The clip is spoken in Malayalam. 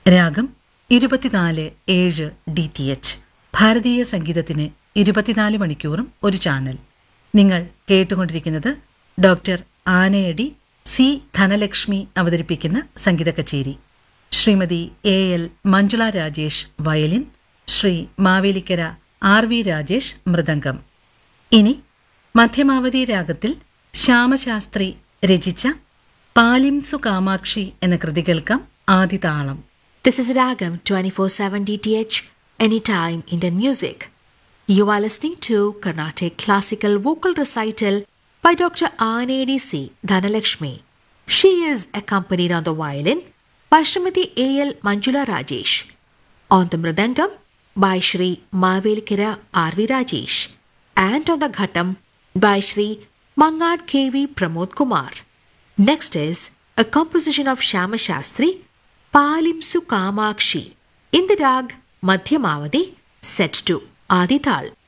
രാഗം ഇരുപത്തിനാല് ഏഴ് ഡി ടി എച്ച് ഭാരതീയ സംഗീതത്തിന് ഇരുപത്തിനാല് മണിക്കൂറും ഒരു ചാനൽ നിങ്ങൾ കേട്ടുകൊണ്ടിരിക്കുന്നത് ഡോക്ടർ ആനയടി സി ധനലക്ഷ്മി അവതരിപ്പിക്കുന്ന സംഗീത കച്ചേരി Shrimati A L Manjula Rajesh violin Sri Mavelikkara R V Rajesh mridangam ഇനി മധ്യമാവധി രാഗത്തിൽ ശ്യാമശാസ്ത്രി രചിച്ച പാലിംസു കാമാക്ഷി എന്ന കൃതി കേൾക്കാം ആദിതാളം This is Ragam 24/7 DTH Anytime Indian Music. You are listening to Carnatic Classical Vocal Recital by Dr. Anedi C. Dhanalakshmi. She is accompanied on the violin by Srimati A.L. Manjula Rajesh, on the mridangam by Shri Mavelikira R.V. Rajesh, and on the ghatam by Shri Mangad K.V. Pramod Kumar. Next is a composition of Shama Shastri, Palimsu Kamakshi, in the rag Madhyamavadi, set to Adital.